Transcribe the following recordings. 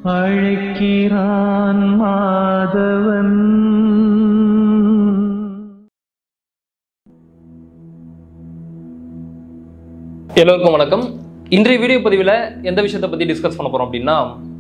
அழைக்கிறான் மாதவன் எல்லோருக்கும் வணக்கம் இன்றைய வீடியோ பதிவில் எந்த விஷயத்தை பற்றி டிஸ்கஸ் பண்ண போகிறோம் அப்படின்னா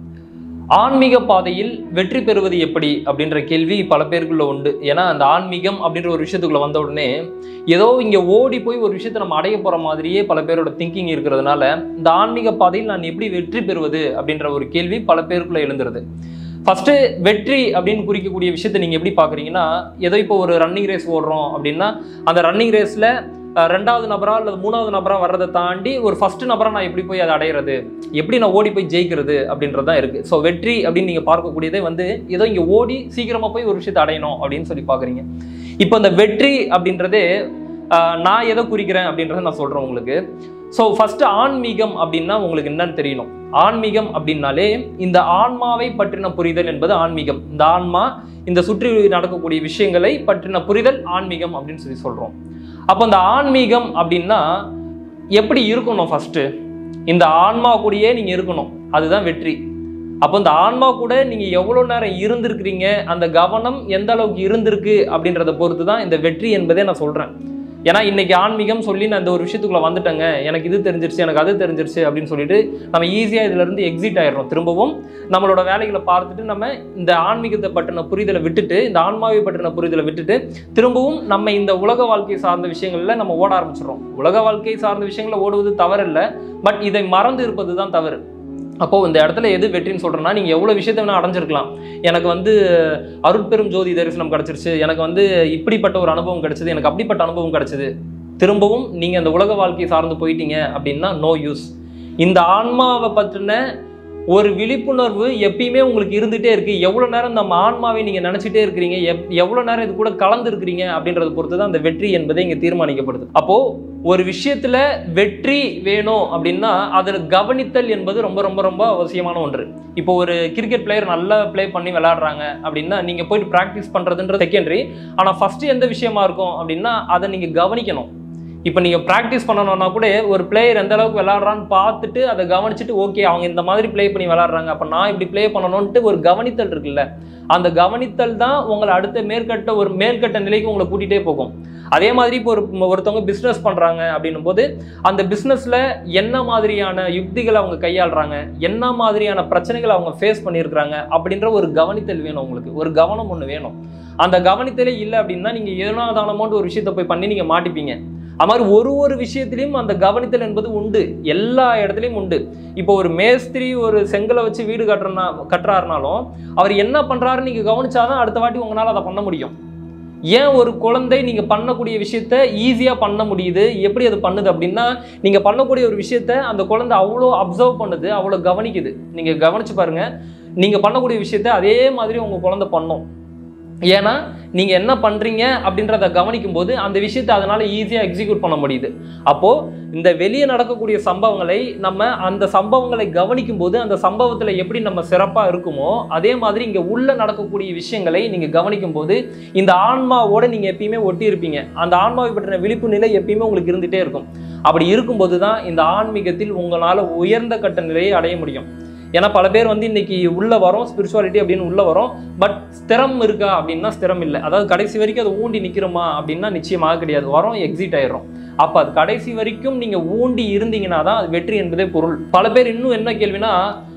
ஆன்மீக பாதையில் வெற்றி பெறுவது எப்படி அப்படின்ற கேள்வி பல பேருக்குள்ள உண்டு ஏன்னா அந்த ஆன்மீகம் அப்படின்ற ஒரு விஷயத்துக்குள்ள வந்த உடனே ஏதோ இங்கே ஓடி போய் ஒரு விஷயத்தை நம்ம அடைய போகிற மாதிரியே பல பேரோட திங்கிங் இருக்கிறதுனால இந்த ஆன்மீக பாதையில் நான் எப்படி வெற்றி பெறுவது அப்படின்ற ஒரு கேள்வி பல பேருக்குள்ள எழுந்துருது ஃபர்ஸ்ட் வெற்றி அப்படின்னு குறிக்கக்கூடிய விஷயத்தை நீங்க எப்படி பாக்குறீங்கன்னா ஏதோ இப்போ ஒரு ரன்னிங் ரேஸ் ஓடுறோம் அப்படின்னா அந்த ரன்னிங் ரேஸ்ல ரெண்டாவது நபரா அல்லது மூணாவது நபரா வர்றதை தாண்டி ஒரு ஃபர்ஸ்ட் நபரா நான் எப்படி போய் அதை அடையிறது எப்படி நான் ஓடி போய் ஜெயிக்கிறது அப்படின்றது தான் இருக்கு ஸோ வெற்றி அப்படின்னு நீங்க பார்க்கக்கூடியதே வந்து ஏதோ இங்க ஓடி சீக்கிரமா போய் ஒரு விஷயத்தை அடையணும் அப்படின்னு சொல்லி பாக்குறீங்க இப்போ இந்த வெற்றி அப்படின்றதே ஆஹ், நான் எதை குறிக்கிறேன் அப்படின்றத நான் சொல்றேன் உங்களுக்கு ஸோ ஃபர்ஸ்ட் ஆன்மீகம் அப்படின்னா உங்களுக்கு என்னன்னு தெரியணும் ஆன்மீகம் அப்படின்னாலே இந்த ஆன்மாவை பற்றின புரிதல் என்பது ஆன்மீகம் இந்த ஆன்மா இந்த சுற்றி நடக்கக்கூடிய விஷயங்களை பற்றின புரிதல் ஆன்மீகம் அப்படின்னு சொல்லி சொல்றோம் அப்போ இந்த ஆன்மீகம் அப்படின்னா எப்படி இருக்கணும் ஃபர்ஸ்ட் இந்த ஆன்மா கூடயே நீங்க இருக்கணும் அதுதான் வெற்றி அப்போ இந்த ஆன்மா கூட நீங்க எவ்வளவு நேரம் இருந்திருக்கிறீங்க அந்த கவனம் எந்த அளவுக்கு இருந்திருக்கு அப்படின்றத பொறுத்து தான் இந்த வெற்றி என்பதே நான் சொல்றேன் ஏன்னா இன்னைக்கு ஆன்மீகம் சொல்லி நான் இந்த ஒரு விஷயத்துக்குள்ள வந்துட்டேங்க எனக்கு இது தெரிஞ்சிருச்சு எனக்கு அது தெரிஞ்சிருச்சு அப்படின்னு சொல்லிட்டு நம்ம ஈஸியா இதுல இருந்து எக்ஸிட் ஆயிடுறோம் திரும்பவும் நம்மளோட வேலைகளை பார்த்துட்டு நம்ம இந்த ஆன்மீகத்தை பற்றின புரிதலை விட்டுட்டு இந்த ஆன்மாவை பற்றின புரிதலை விட்டுட்டு திரும்பவும் நம்ம இந்த உலக வாழ்க்கை சார்ந்த விஷயங்கள்ல நம்ம ஓட ஆரம்பிச்சிடுறோம் உலக வாழ்க்கை சார்ந்த விஷயங்கள்ல ஓடுவது தவறில்லை பட் இதை மறந்து இருப்பது தான் தவறு அப்போ இந்த இடத்துல எது வெற்றின்னு சொல்றேன்னா நீங்க எவ்வளவு விஷயத்தை வேணா அடைஞ்சிருக்கலாம் எனக்கு வந்து அருட்பெரும் ஜோதி தரிசனம் கிடைச்சிருச்சு எனக்கு வந்து இப்படிப்பட்ட ஒரு அனுபவம் கிடைச்சது எனக்கு அப்படிப்பட்ட அனுபவம் கிடைச்சது திரும்பவும் நீங்க அந்த உலக வாழ்க்கையை சார்ந்து போயிட்டீங்க அப்படின்னா நோ யூஸ் இந்த ஆன்மாவை பற்றின ஒரு விழிப்புணர்வு எப்பயுமே உங்களுக்கு இருந்துகிட்டே இருக்கு எவ்வளோ நேரம் நம்ம ஆன்மாவை நீங்கள் நினச்சிட்டே இருக்கிறீங்க எப் எவ்வளோ நேரம் இது கூட கலந்து இருக்கிறீங்க அப்படின்றத பொறுத்து தான் அந்த வெற்றி என்பதை இங்கே தீர்மானிக்கப்படுது அப்போது ஒரு விஷயத்தில் வெற்றி வேணும் அப்படின்னா அதில் கவனித்தல் என்பது ரொம்ப ரொம்ப ரொம்ப அவசியமான ஒன்று இப்போ ஒரு கிரிக்கெட் பிளேயர் நல்லா ப்ளே பண்ணி விளையாடுறாங்க அப்படின்னா நீங்கள் போயிட்டு ப்ராக்டிஸ் பண்ணுறதுன்ற செகண்டரி ஆனால் ஃபஸ்ட்டு எந்த விஷயமா இருக்கும் அப்படின்னா அதை நீங்கள் கவனிக்கணும் இப்போ நீங்கள் ப்ராக்டிஸ் பண்ணணும்னா கூட ஒரு பிளேயர் எந்த அளவுக்கு விளாட்றான்னு பார்த்துட்டு அதை கவனிச்சுட்டு ஓகே அவங்க இந்த மாதிரி ப்ளே பண்ணி விளாட்றாங்க அப்போ நான் இப்படி ப்ளே பண்ணணும்ன்ட்டு ஒரு கவனித்தல் இருக்குல்ல அந்த கவனித்தல் தான் உங்களை அடுத்த மேற்கட்ட ஒரு மேல்கட்ட நிலைக்கு உங்களை கூட்டிகிட்டே போகும் அதே மாதிரி இப்போ ஒரு ஒருத்தவங்க பிஸ்னஸ் பண்ணுறாங்க அப்படின்னும் போது அந்த பிஸ்னஸில் என்ன மாதிரியான யுக்திகளை அவங்க கையாளுறாங்க என்ன மாதிரியான பிரச்சனைகளை அவங்க ஃபேஸ் பண்ணியிருக்கிறாங்க அப்படின்ற ஒரு கவனித்தல் வேணும் உங்களுக்கு ஒரு கவனம் ஒன்று வேணும் அந்த கவனித்தலே இல்லை அப்படின்னா நீங்கள் ஏனாதானமோன்ற ஒரு விஷயத்தை போய் பண்ணி நீங்கள் மாட்டிப்பீங்க அது மாதிரி ஒரு ஒரு விஷயத்திலையும் அந்த கவனித்தல் என்பது உண்டு எல்லா இடத்துலையும் உண்டு இப்போ ஒரு மேஸ்திரி ஒரு செங்கலை வச்சு வீடு கட்டுறனா கட்டுறாருனாலும் அவர் என்ன பண்றாருன்னு நீங்க கவனிச்சாதான் அடுத்த வாட்டி உங்களால் அதை பண்ண முடியும் ஏன் ஒரு குழந்தை நீங்க பண்ணக்கூடிய விஷயத்த ஈஸியா பண்ண முடியுது எப்படி அது பண்ணுது அப்படின்னா நீங்க பண்ணக்கூடிய ஒரு விஷயத்த அந்த குழந்தை அவ்வளோ அப்சர்வ் பண்ணுது அவ்வளோ கவனிக்குது நீங்க கவனிச்சு பாருங்க நீங்க பண்ணக்கூடிய விஷயத்த அதே மாதிரி உங்க குழந்தை பண்ணும் ஏன்னா நீங்க என்ன பண்றீங்க அப்படின்றத கவனிக்கும் போது அந்த விஷயத்தை அதனால ஈஸியா எக்ஸிக்யூட் பண்ண முடியுது அப்போ இந்த வெளியே நடக்கக்கூடிய சம்பவங்களை நம்ம அந்த சம்பவங்களை கவனிக்கும் போது அந்த சம்பவத்துல எப்படி நம்ம சிறப்பா இருக்குமோ அதே மாதிரி இங்க உள்ள நடக்கக்கூடிய விஷயங்களை நீங்க கவனிக்கும் போது இந்த ஆன்மாவோட நீங்க எப்பயுமே ஒட்டி இருப்பீங்க அந்த ஆன்மாவை பற்றின விழிப்பு நிலை எப்பயுமே உங்களுக்கு இருந்துட்டே இருக்கும் அப்படி இருக்கும்போது தான் இந்த ஆன்மீகத்தில் உங்களால உயர்ந்த கட்ட நிலையை அடைய முடியும் ஏன்னா பல பேர் வந்து இன்னைக்கு உள்ள வரோம் ஸ்பிரிச்சுவாலிட்டி அப்படின்னு உள்ள வரோம் பட் ஸ்திரம் இருக்கா அப்படின்னா ஸ்திரம் இல்லை அதாவது கடைசி வரைக்கும் அது ஊண்டி நிற்கிறோமா அப்படின்னா நிச்சயமாக கிடையாது வரோம் எக்ஸிட் ஆயிடுறோம் அப்போ அது கடைசி வரைக்கும் நீங்கள் ஊண்டி இருந்தீங்கன்னா தான் அது வெற்றி என்பதே பொருள் பல பேர் இன்னும் என்ன கேள்வினா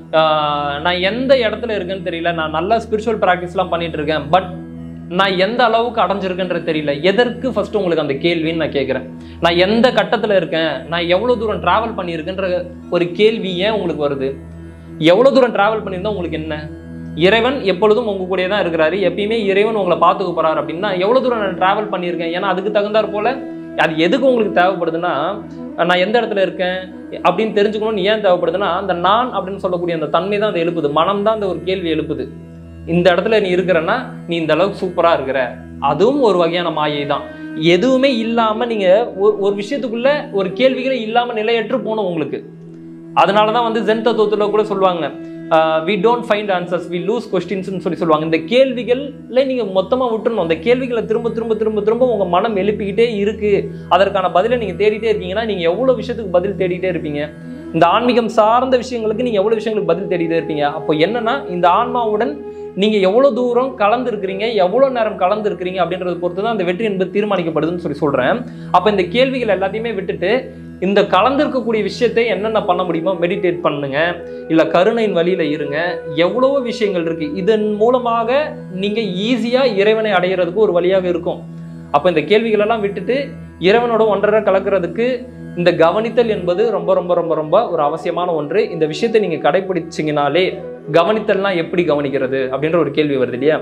ஆஹ், நான் எந்த இடத்துல இருக்கேன்னு தெரியல நான் நல்லா ஸ்பிரிச்சுவல் ப்ராக்டிஸ்லாம் பண்ணிட்டு இருக்கேன் பட் நான் எந்த அளவுக்கு அடைஞ்சிருக்கேன்றது தெரியல எதற்கு ஃபர்ஸ்ட் உங்களுக்கு அந்த கேள்வின்னு நான் கேட்குறேன் நான் எந்த கட்டத்தில் இருக்கேன் நான் எவ்வளோ தூரம் ட்ராவல் பண்ணியிருக்கேன்ற ஒரு கேள்வி ஏன் உங்களுக்கு வருது எவ்வளோ தூரம் ட்ராவல் பண்ணியிருந்தா உங்களுக்கு என்ன இறைவன் எப்பொழுதும் உங்க கூடயே தான் இருக்கிறாரு எப்பயுமே இறைவன் உங்களை பார்த்துக்க போறாரு அப்படின்னா எவ்வளோ தூரம் நான் ட்ராவல் பண்ணியிருக்கேன் ஏன்னா அதுக்கு தகுந்தாற் போல அது எதுக்கு உங்களுக்கு தேவைப்படுதுன்னா நான் எந்த இடத்துல இருக்கேன் அப்படின்னு தெரிஞ்சுக்கணும்னு ஏன் தேவைப்படுதுன்னா அந்த நான் அப்படின்னு சொல்லக்கூடிய அந்த தன்மை தான் அதை எழுப்புது மனம் தான் அந்த ஒரு கேள்வி எழுப்புது இந்த இடத்துல நீ இருக்கிறன்னா நீ இந்த அளவுக்கு சூப்பரா இருக்கிற அதுவும் ஒரு வகையான மாயை தான் எதுவுமே இல்லாம நீங்க ஒரு ஒரு விஷயத்துக்குள்ள ஒரு கேள்விகளே இல்லாம நிலையற்று போகணும் உங்களுக்கு அதனால தான் வந்து ஜென் தத்துவத்துல கூட சொல்லுவாங்க we don't find answers we lose கொஸ்டின்ஸ்னு சொல்லி சொல்லுவாங்க இந்த கேள்விகள்ல நீங்க மொத்தமா விட்டுறணும் அந்த கேள்விகளை திரும்ப திரும்ப திரும்ப திரும்ப உங்க மனம் எழுப்பிக்கிட்டே இருக்கு அதற்கான பதிலை நீங்க தேடிட்டே இருக்கீங்கன்னா நீங்க எவ்வளவு விஷயத்துக்கு பதில் தேடிட்டே இருப்பீங்க இந்த ஆன்மீகம் சார்ந்த விஷயங்களுக்கு நீங்க எவ்வளவு விஷயங்களுக்கு பதில் தேடிட்டே இருப்பீங்க அப்போ என்னன்னா இந்த ஆன்மாவுடன் நீங்க எவ்வளவு தூரம் கலந்து இருக்கிறீங்க எவ்வளவு நேரம் கலந்து இருக்கிறீங்க அப்படின்றத பொறுத்து தான் அந்த வெற்றி என்பது தீர்மானிக்கப்படுதுன்னு சொல்லி சொல்றேன் அப்ப இந்த கேள்விகள் எல்லாத்தையுமே விட்டுட்டு இந்த கலந்திருக்கக்கூடிய விஷயத்தை என்னென்ன பண்ண முடியுமோ மெடிடேட் பண்ணுங்க இல்ல கருணையின் வழியில இருங்க எவ்வளவோ விஷயங்கள் இருக்கு இதன் மூலமாக நீங்க ஈஸியா இறைவனை அடையிறதுக்கு ஒரு வழியாக இருக்கும் அப்ப இந்த கேள்விகள் எல்லாம் விட்டுட்டு இறைவனோட ஒன்றரை கலக்கிறதுக்கு இந்த கவனித்தல் என்பது ரொம்ப ரொம்ப ரொம்ப ரொம்ப ஒரு அவசியமான ஒன்று இந்த விஷயத்தை நீங்க கடைபிடிச்சிங்கனாலே கவனித்தல்னா எப்படி கவனிக்கிறது அப்படின்ற ஒரு கேள்வி வருது இல்லையா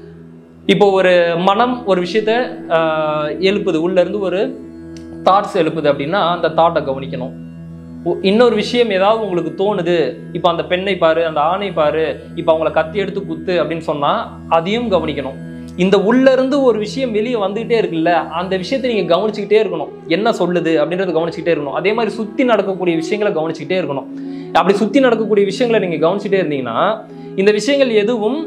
இப்போ ஒரு மனம் ஒரு விஷயத்த ஆஹ், எழுப்புது உள்ள இருந்து ஒரு தாட்ஸ் எழுப்புது அப்படின்னா அந்த தாட்டை கவனிக்கணும் ஒ- இன்னொரு விஷயம் ஏதாவது உங்களுக்கு தோணுது இப்போ அந்த பெண்ணை பாரு அந்த ஆணை பாரு இப்போ அவங்கள கத்தி எடுத்து குத்து அப்படின்னு சொன்னா அதையும் கவனிக்கணும் இந்த உள்ள இருந்து ஒரு விஷயம் வெளியே வந்துகிட்டே இருக்குல்ல அந்த விஷயத்தை நீங்க கவனிச்சுக்கிட்டே இருக்கணும் என்ன சொல்லுது அப்படின்றத கவனிச்சுக்கிட்டே இருக்கணும் அதே மாதிரி சுத்தி நடக்கக்கூடிய விஷயங்களை கவனிச்சுக்கிட்டே இருக்கணும் அப்படி சுத்தி நடக்கக்கூடிய விஷயங்களை நீங்க கவனிச்சுட்டே இருந்தீங்கன்னா இந்த விஷயங்கள் எதுவும்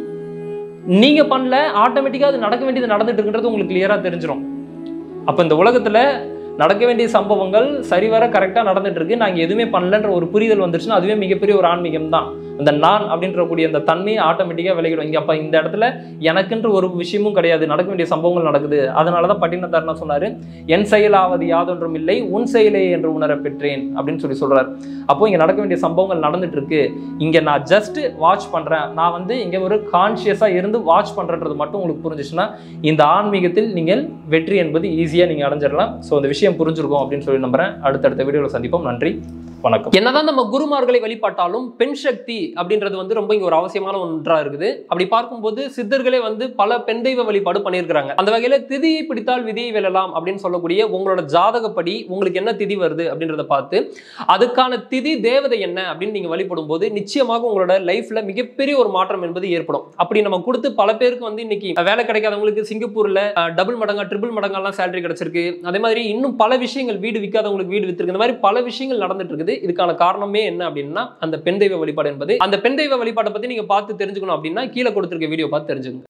நீங்க பண்ணல ஆட்டோமேட்டிக்கா அது நடக்க வேண்டியது நடந்துட்டு இருக்குன்றது உங்களுக்கு கிளியரா தெரிஞ்சிடும் அப்ப இந்த உலகத்துல நடக்க வேண்டிய சம்பவங்கள் சரிவர கரெக்டாக நடந்துட்டு இருக்கு நாங்கள் எதுவுமே பண்ணலன்ற ஒரு புரிதல் வந்துருச்சுன்னா அதுவே மிகப்பெரிய ஒரு ஆன்மீகம் தான் அந்த நான் அப்படின்ற கூடிய அந்த தன்மையை ஆட்டோமேட்டிக்காக விலகிடும் இங்கே அப்போ இந்த இடத்துல எனக்குன்ற ஒரு விஷயமும் கிடையாது நடக்க வேண்டிய சம்பவங்கள் நடக்குது அதனால தான் பட்டினத்தார் சொன்னாரு என் செயலாவது யாதொன்றும் இல்லை உன் செயலே என்று உணர பெற்றேன் அப்படின்னு சொல்லி சொல்றாரு அப்போ இங்கே நடக்க வேண்டிய சம்பவங்கள் நடந்துட்டு இருக்கு இங்கே நான் ஜஸ்ட் வாட்ச் பண்றேன் நான் வந்து இங்கே ஒரு கான்ஷியஸாக இருந்து வாட்ச் பண்றன்றது மட்டும் உங்களுக்கு புரிஞ்சிச்சுன்னா இந்த ஆன்மீகத்தில் நீங்கள் வெற்றி என்பது ஈஸியாக நீங்கள் அடைஞ்சிடலாம் ஸோ இந்த விஷயம் புரிஞ்சிருக்கும் அப்படின்னு சொல்லி நம்புறேன் அடுத்தடுத்த வீடியோவில் சந்திப்போம் நன்றி வணக்கம் என்னதான் நம்ம குருமார்களை வழிபாட்டாலும் பெண் சக்தி அப்படின்றது வந்து ரொம்ப இங்க ஒரு அவசியமான ஒன்றா இருக்குது அப்படி பார்க்கும்போது சித்தர்களே வந்து பல பெண் தெய்வ வழிபாடு பண்ணியிருக்கிறாங்க அந்த வகையில திதியை பிடித்தால் விதியை வெல்லலாம் அப்படின்னு சொல்லக்கூடிய உங்களோட ஜாதகப்படி உங்களுக்கு என்ன திதி வருது அப்படின்றத பார்த்து அதுக்கான திதி தேவதை என்ன அப்படின்னு நீங்க வழிபடும் போது நிச்சயமாக உங்களோட லைஃப்ல மிகப்பெரிய ஒரு மாற்றம் என்பது ஏற்படும் அப்படி நம்ம கொடுத்து பல பேருக்கு வந்து இன்னைக்கு வேலை கிடைக்காதவங்களுக்கு சிங்கப்பூர்ல டபுள் மடங்கா ட்ரிபிள் மடங்கெல்லாம் சேலரி கிடைச்சிருக்கு அதே மாதிரி இன்னும் பல விஷயங்கள் வீடு விற்காதவங்களுக்கு வீடு வித்திருக்கு இந்த மாதிரி பல விஷயங்கள் நடந்துட்டு இருக்குது இதுக்கான காரணமே என்ன அப்படின்னா அந்த பெண் தெய்வ வழிபாடு என்பது அந்த பெண் தெய்வ வழிபாட்டை பத்தி நீங்க பார்த்து தெரிஞ்சுக்கணும் அப்படின்னா கீழே கொடுத்திருக்க வீடியோ பார்த்து தெரிஞ்சுக்கணும்